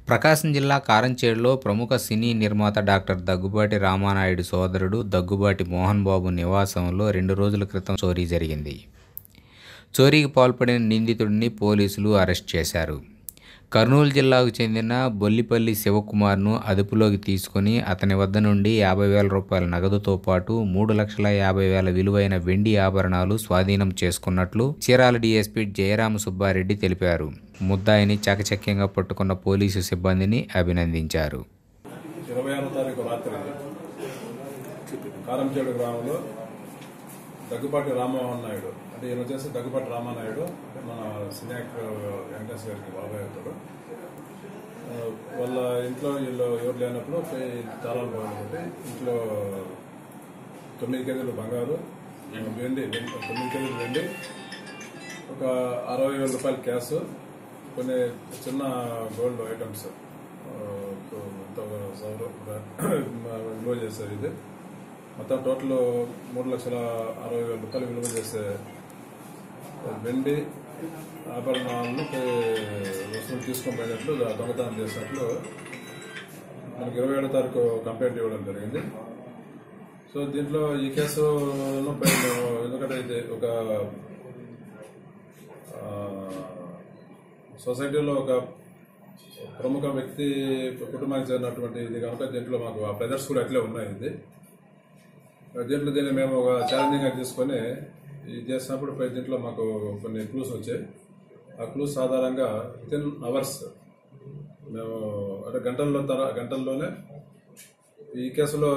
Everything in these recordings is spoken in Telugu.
ప్రకాశం జిల్లా కారంచేడులో ప్రముఖ సినీ నిర్మాత డాక్టర్ దగ్గుబాటి రామానాయుడు సోదరుడు దగ్గుబాటి మోహన్ బాబు నివాసంలో రెండు రోజుల క్రితం చోరీ జరిగింది చోరీకి పాల్పడిన నిందితుడిని పోలీసులు అరెస్ట్ చేశారు కర్నూలు జిల్లాకు చెందిన బొల్లిపల్లి శివకుమార్ను అదుపులోకి తీసుకుని అతని వద్ద నుండి యాభై వేల రూపాయల నగదుతో పాటు మూడు లక్షల యాభై వేల విలువైన వెండి ఆభరణాలు స్వాధీనం చేసుకున్నట్లు చీరాల డీఎస్పీ జయరామ సుబ్బారెడ్డి తెలిపారు ముద్దాయిని చాకచక్యంగా పట్టుకున్న పోలీసు సిబ్బందిని అభినందించారు ఇరవై ఆరో తారీఖు రాత్రి కారంచేడు గ్రామంలో దగ్గుపాటి రామ్మోహన్ నాయుడు అంటే ఈయన వచ్చేసి దగ్గుపాటి రామానాయుడు అంటే మన సినీ యాక్టర్ వెంకటేశ్వర గారికి బాబాయ్ అవుతాడు ఆ, వాళ్ళ ఇంట్లో వీళ్ళు ఎవరు లేనప్పుడు పోయి తాళాలు బాగుంటుంది ఇంట్లో తొమ్మిది కేజీలు బంగారు వెండి వెండి- తొమ్మిది కేజీలు వెండి ఒక అరవై వేల రూపాయల క్యాష్ కొన్ని చిన్న గోల్డ్ ఐటమ్స్ ఆ, ఎంతో సౌర విలువ చేస్తారు ఇది మొత్తం టోటల్ మూడు లక్షల అరవై వేల రూపాయలు విలువ చేసే వెండి ఆభరణాలను వస్తువులు తీసుకొని పోయినట్లు దొంగతనం చేసినట్లు మనకి ఇరవై ఏడో తారీఖు కంప్లైంట్ ఇవ్వడం జరిగింది సో దీంట్లో ఈ కేసును పై మేము ఎందుకంటే ఇది ఒక ఆ, సొసైటీలో ఒక ప్రముఖ వ్యక్తి కుటుంబానికి చెందినటువంటి ఇది కనుక దీంట్లో మాకు ఆ ప్రెజర్స్ కూడా అట్లే ఉన్నాయి ఇది దీంట్లో దీన్ని మేము ఒక ఛాలెంజింగ్గా తీసుకొని ఇది చేసినప్పుడు పై దీంట్లో మాకు కొన్ని క్లూస్ వచ్చాయి ఆ క్లూస్ ఆధారంగా విత్ ఇన్ అవర్స్ మేము అంటే గంటల్లో తర గంటల్లోనే ఈ కేసులో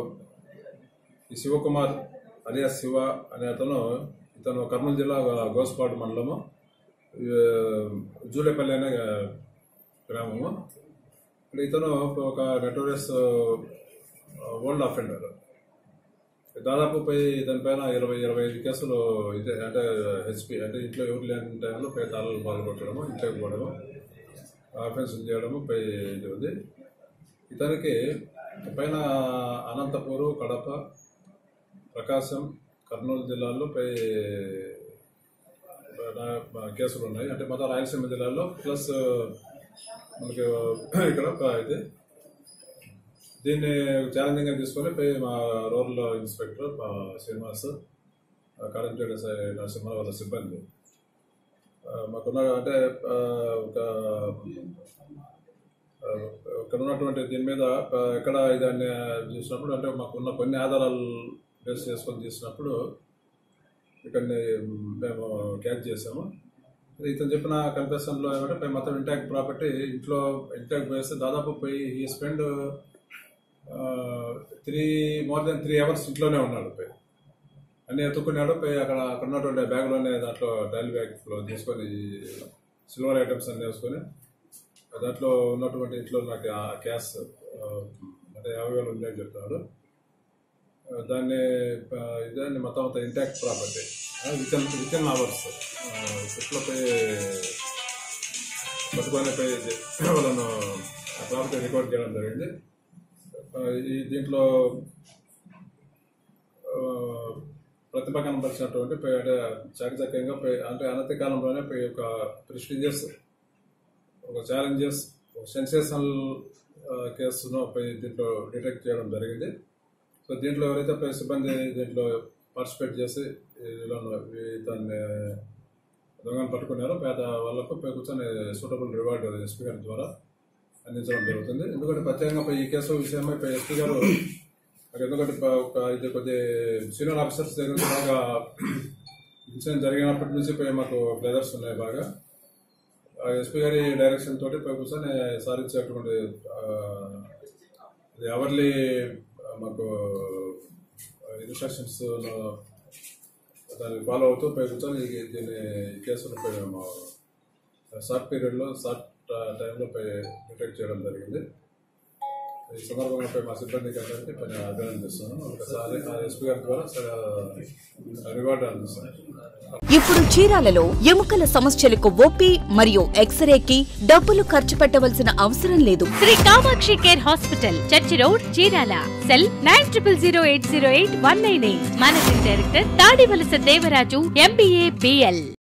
ఈ శివకుమార్ అలియా శివ అనే అతను ఇతను కర్నూలు జిల్లా గోస్పాడు మండలము ఈ, జూలేపల్లి అనే గ్రామము ఇక్కడ ఇతను ఒక నెటోరియస్ ఓల్డ్ అఫెండర్ దాదాపు పోయి దానిపైన ఇరవై ఇరవై ఐదు కేసులు ఇదే అంటే హెచ్పి అంటే ఇంట్లో ఎవరు లేని టైంలో పై తాళాలు పాల్గొట్టడము ఇంట్లోకి పోవడము ఆఫెన్స్ చేయడము పై ఇది ఉంది ఇతనికి పైన అనంతపూరు కడప ప్రకాశం కర్నూలు జిల్లాల్లో పై నా- కేసులు ఉన్నాయి అంటే మొత్తం రాయలసీమ జిల్లాలో ప్లస్ మనకి ఇక్కడ ఒక ఇది దీన్ని ఛాలెంజింగ్ గా తీసుకొని పోయి మా రూరల్ ఇన్స్పెక్టర్ మా శ్రీనివాస్ కరెంట్ నరసింహ వాళ్ళ సిబ్బంది ఆ, మాకున్న అంటే ఆ, ఒక ఆ, ఇక్కడ ఉన్నటువంటి దీని మీద ఆ, ఎక్కడ దాన్ని చూసినప్పుడు అంటే మాకున్న కొన్ని ఆధారాలు బేస్ చేసుకొని తీసినప్పుడు ఇక్కడిని మేము క్యాచ్ చేసాము ఇతను చెప్పిన కన్ఫెషన్ లో ఏమంటే పై మొత్తం ఇంటాక్ట్ ప్రాపర్టీ ఇంట్లో ఇంటాక్ట్ వేస్తే దాదాపు పోయి ఈ spend three more than three hours ఇంట్లోనే ఉన్నాడు పోయి అన్ని ఎత్తుకున్నాడు పోయి అక్కడ అక్కడ ఉన్నటువంటి బ్యాగ్లోనే దాంట్లో డైల్ బ్యాగ్లో తీసుకొని సిల్వర్ ఐటమ్స్ అన్ని వేసుకొని దాంట్లో ఉన్నటువంటి ఇంట్లో నాకు ఆ క్యాష్ ఆ, అంటే యాభై వేలు ఉంది అని చెప్తున్నాడు ఆ, దాన్ని ఆ, ఇదాన్ని మొత్తం అంతా intact property within within hours ఇట్లా పోయి పట్టుకొని పోయి వాళ్ళను ఆ ప్రాపర్టీ రికార్డ్ చేయడం జరిగింది ఆ, ఈ దీంట్లో ఆ, ప్రతిపక్కన పరిచినటువంటి పై అంటే చాకచక్యంగా పై అంటే అనతి కాలంలోనే పై ఒక ప్రెస్టీజియస్ ఒక ఛాలెంజెస్ ఒక సెన్సేషనల్ కేసును పై దీంట్లో డిటెక్ట్ చేయడం జరిగింది సో దీంట్లో ఎవరైతే పై సిబ్బంది దీంట్లో పార్టిసిపేట్ చేసి ఇలా దాన్ని దొంగను పట్టుకున్నారో పేద వాళ్ళకు పై కూర్చొని సూటబుల్ రివార్డ్ ఎస్పీ గారి ద్వారా అందించడం జరుగుతుంది ఎందుకంటే ప్రత్యేకంగా పై ఈ కేసు విషయమై పై ఎస్పీ గారు మరి ఎందుకంటే ప- ఒక ఇది కొద్ది సీనియర్ ఆఫీసర్స్ దగ్గర నుంచి బాగా ఇన్సిడెంట్ జరిగినప్పటి నుంచి పై మాకు బ్రదర్స్ ఉన్నాయి బాగా ఆ ఎస్పీ గారి డైరెక్షన్ తోటి పై కూర్చొని సాధించేటువంటి ఆ, ఇది అవర్లీ మాకు ఇన్స్ట్రక్షన్స్ దాన్ని ఫాలో అవుతూ పై కూర్చొని ఈ- దీన్ని ఈ కేసును పై మేము షార్ట్ పీరియడ్లో షార్ట్ టైంలో పై డిటెక్ట్ చేయడం జరిగింది ఈ సందర్భంగా పై మా సిబ్బందికి అందరికీ పని అభినందిస్తున్నాను ఒకసారి ఆ ఎస్పీ గారి ద్వారా రివార్డు అందిస్తాను ఇప్పుడు చీరాలలో ఎముకల సమస్యలకు ఓపీ మరియు ఎక్స్రేకి డబ్బులు ఖర్చు పెట్టవలసిన అవసరం లేదు Shri Kamakshi care hospital church road Chirala cell nine triple zero eight zero eight one nine eight managing director Tadivalasa Devaraju MBA BL